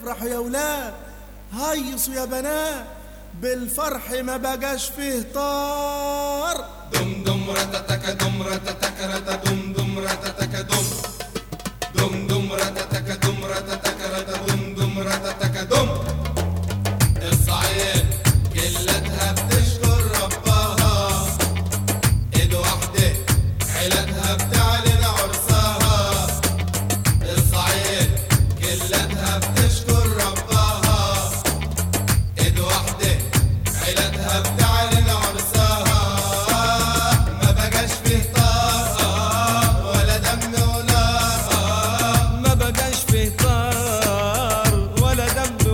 افرحوا يا ولاد هيصوا يا بنات بالفرح ما بقاش فيه طار دم دم رتتك دم رتتك رت دم دم رتتك دم دم دم رتتك دم رتتك رت دم دم رتتك دم الصعيد كلتها بتشكر ربها ايد واحدة عيلتها بتعلن عرسها الصعيد كلتها بتشكر ربها ايد واحدة عيلتها بتعلن عرسها ما بقاش فيه طاقة ولا دم ونار ما بقاش فيه طار ولا دم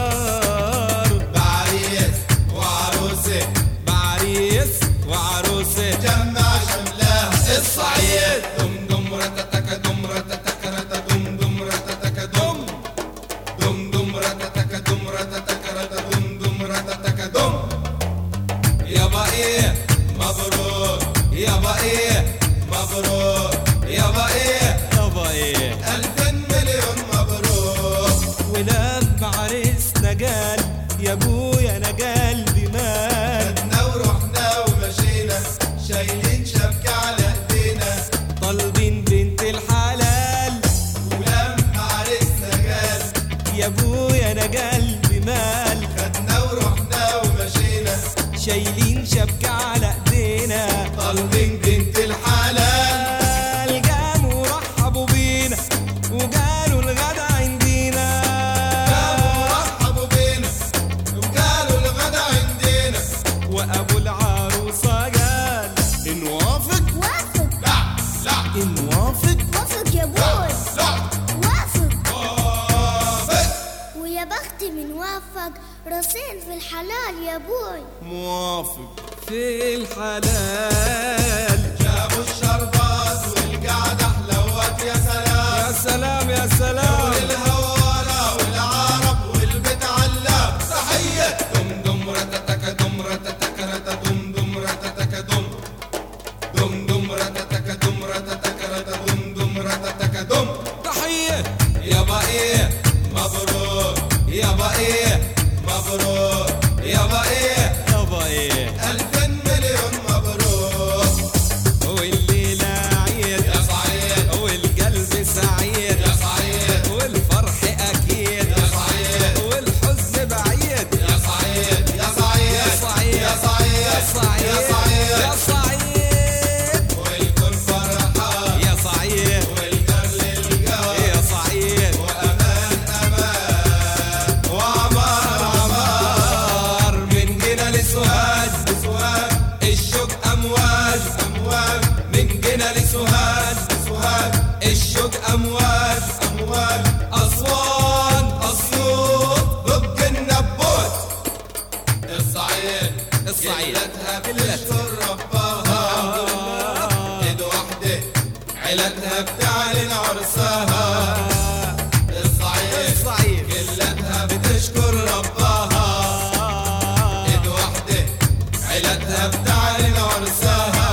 ونار بعريس وعروسة بعريس وعروسة جمع شملها الصعيد دم دم رتتك دم رتتك رت دم دم رتتك دم دم دم رتتك دم رتتك رت دم دم رتتك دم يابا ايه مبروك يابا ايه مبروك يابا ايه يابا ايه ألف مليون مبروك ولاد بعريسنا قال يا ابويا انا قلبي مال خدنا ورحنا ومشينا شايلين شبكة على ايدينا طالبين بنت الحلال ولما عرسنا قال يا ابويا انا قلبي مال خدنا ورحنا ومشينا شايلين شبكة على ايدينا طالبين بنت الحلال قاموا رحبوا بينا وقالوا الغدا عندنا قاموا رحبوا بينا وقالوا الغدا عندنا وابو العروسه قال نوافق وافق لا لا نوافق وافق يا بوي لا وافق وافق ويا بختي من وافق راسين في الحلال يا بوي موافق في الحلال جابوا الشربات والقعدة حلوت يا سلام يا سلام يا سلام والهوارة والعرب والبيت علاب تحية دم دم رتتك دم رتتك رت دم دم رتتك دم دم دم رتتك دم رتتك رت دم دم رتتك دم تحيه يابا ايه مبروك يابا ايه مبروك يابا ايه يابا ايه ألف مليون مبروك والليله عيد يا صعيد والقلب سعيد يا صعيد والفرح اكيد يا صعيد والحزن بعيد يا صعيد يا صعيد صعيد يا صعيد يا يا صعيد يا صعيد صعيد والكل فرحان يا صعيد والكل القلب يا صعيد وأمان أمان وعمار عمار من جنى لسوهاج سوهاج الشوق امواج أمواج من جنى لسوهاج سوهاج الشوق امواج أمواج اسوان أسيوط ضد النبوت الصعيد الصعيد. كلتها كلتها. بتشكر ربها ايد واحدة عيلتها بتعلن عرسها الصعيد الصعيد. كلتها بتشكر ربها ايد واحدة عيلتها بتعلن عرسها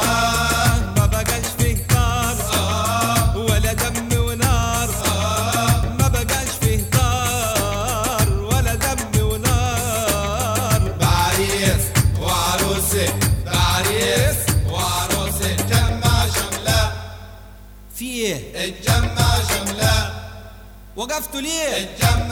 ما بقاش فيه طار ولا دم ونار ما بقاش فيه طار ولا دم ونار بعريس وعروسة بعريس وعروسة جمع شملة في ايه اتجمع شملة وقفتوا ليه اتجمع